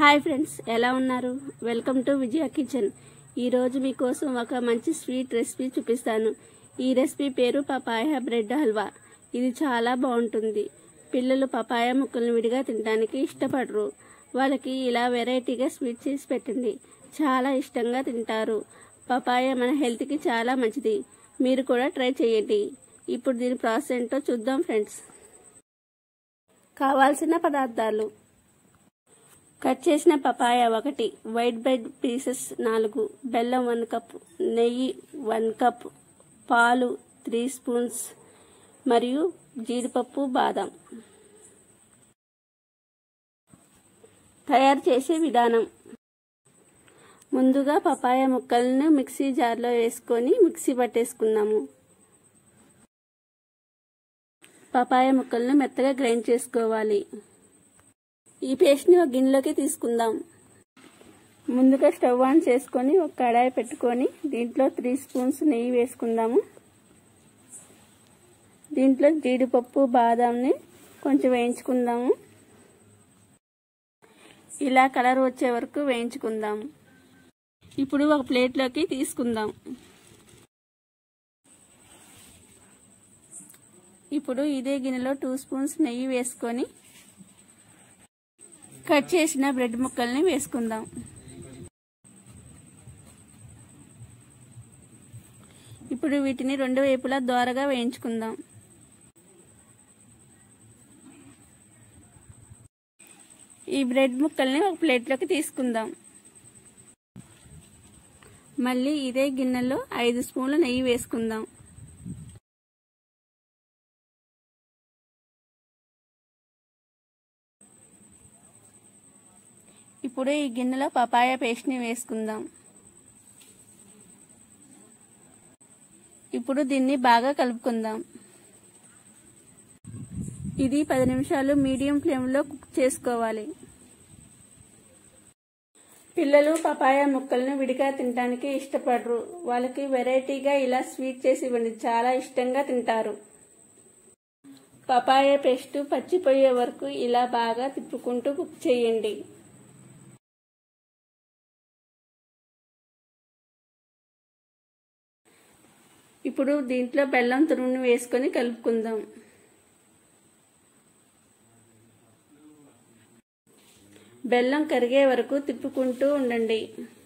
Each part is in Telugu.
హాయ్ ఫ్రెండ్స్ ఎలా ఉన్నారు వెల్కమ్ టు విజయ కిచెన్ ఈరోజు మీకోసం ఒక మంచి స్వీట్ రెసిపీ చూపిస్తాను ఈ రెసిపీ పేరు పపాయ బ్రెడ్ హల్వా ఇది చాలా బాగుంటుంది పిల్లలు పపాయ ముక్కలను విడిగా తినడానికి ఇష్టపడరు వాళ్ళకి ఇలా వెరైటీగా స్వీట్ చేసి పెట్టండి చాలా ఇష్టంగా తింటారు పపాయ మన హెల్త్కి చాలా మంచిది మీరు కూడా ట్రై చేయండి ఇప్పుడు దీని ప్రాసెస్ ఏంటో చూద్దాం ఫ్రెండ్స్ కావాల్సిన పదార్థాలు కట్ చేసిన పపాయ ఒకటి వైట్ బ్రెడ్ పీసెస్ నాలుగు బెల్లం వన్ కప్ నెయ్యి వన్ కప్ పాలు త్రీ స్పూన్స్ మరియు జీడిపప్పు బాదం తయారు చేసే విధానం ముందుగా పపాయ ముక్కలను మిక్సీ జార్లో వేసుకొని మిక్సీ పట్టేసుకుందాము పపాయ ముక్కలను మెత్తగా గ్రైండ్ చేసుకోవాలి ఈ పేస్ట్ని ఒక గిన్నెలోకి తీసుకుందాం ముందుగా స్టవ్ ఆన్ చేసుకొని ఒక కడాయి పెట్టుకొని దీంట్లో త్రీ స్పూన్స్ నెయ్యి వేసుకుందాము దీంట్లో జీడిపప్పు బాదాంని కొంచెం వేయించుకుందాము ఇలా కలర్ వచ్చే వరకు వేయించుకుందాం ఇప్పుడు ఒక ప్లేట్లోకి తీసుకుందాం ఇప్పుడు ఇదే గిన్నెలో టూ స్పూన్స్ నెయ్యి వేసుకొని కట్ చేసిన బ్రెడ్ ముక్కల్ని వేసుకుందాం ఇప్పుడు వీటిని రెండు వైపులా దోరగా వేయించుకుందాం ఈ బ్రెడ్ ముక్కల్ని ఒక ప్లేట్లోకి తీసుకుందాం మళ్ళీ ఇదే గిన్నెలో ఐదు స్పూన్ల నెయ్యి వేసుకుందాం ఇప్పుడు ఈ గిన్నెలో పపాయ పేస్ట్ని వేసుకుందాం ఇప్పుడు దీన్ని బాగా కలుపుకుందాం ఇది పది నిమిషాలు మీడియం ఫ్లేమ్లో కుక్ చేసుకోవాలి పిల్లలు పపాయ ముక్కలను విడిగా తినడానికి ఇష్టపడరు వాళ్ళకి వెరైటీగా ఇలా స్వీట్ చేసి ఇవ్వండి చాలా ఇష్టంగా తింటారు పపాయ పేస్ట్ పచ్చిపోయే వరకు ఇలా బాగా తిప్పుకుంటూ కుక్ చేయండి ఇప్పుడు దీంట్లో బెల్లం తురుముని వేసుకొని కలుపుకుందాం బెల్లం కరిగే వరకు తిప్పుకుంటూ ఉండండి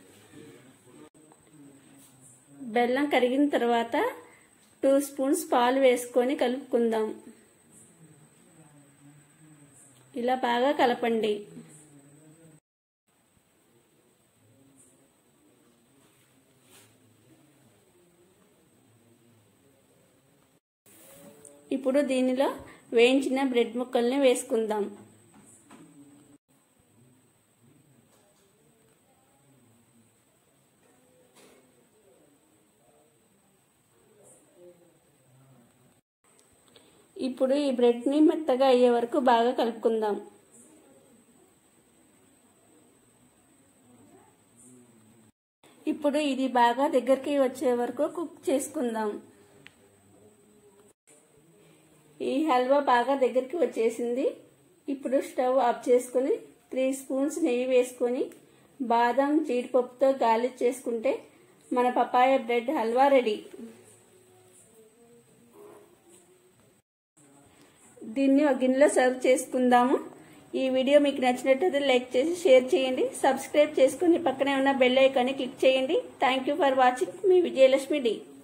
బెల్లం కరిగిన తర్వాత టూ స్పూన్స్ పాలు వేసుకొని కలుపుకుందాం ఇలా బాగా కలపండి ఇప్పుడు దీనిలో వేయించిన బ్రెడ్ ముక్కల్ని వేసుకుందాం ఇప్పుడు ఈ బ్రెడ్ని మెత్తగా అయ్యే వరకు బాగా కలుపుకుందాం ఇప్పుడు ఇది బాగా దగ్గరికి వచ్చే వరకు కుక్ చేసుకుందాం ఈ హల్వా బాగా దగ్గరికి వచ్చేసింది ఇప్పుడు స్టవ్ ఆఫ్ చేసుకుని త్రీ స్పూన్స్ నెయ్యి వేసుకొని బాదం జీడిపప్పుతో గార్లిక్ చేసుకుంటే మన పపాయ బ్రెడ్ హల్వా రెడీ దీన్ని ఒక గిన్నెలో సర్వ్ చేసుకుందాము ఈ వీడియో మీకు నచ్చినట్లయితే లైక్ చేసి షేర్ చేయండి సబ్స్క్రైబ్ చేసుకుని పక్కనే ఉన్న బెల్ ఐకాన్ని క్లిక్ చేయండి థ్యాంక్ యూ ఫర్ వాచింగ్ మీ విజయలక్ష్మి డి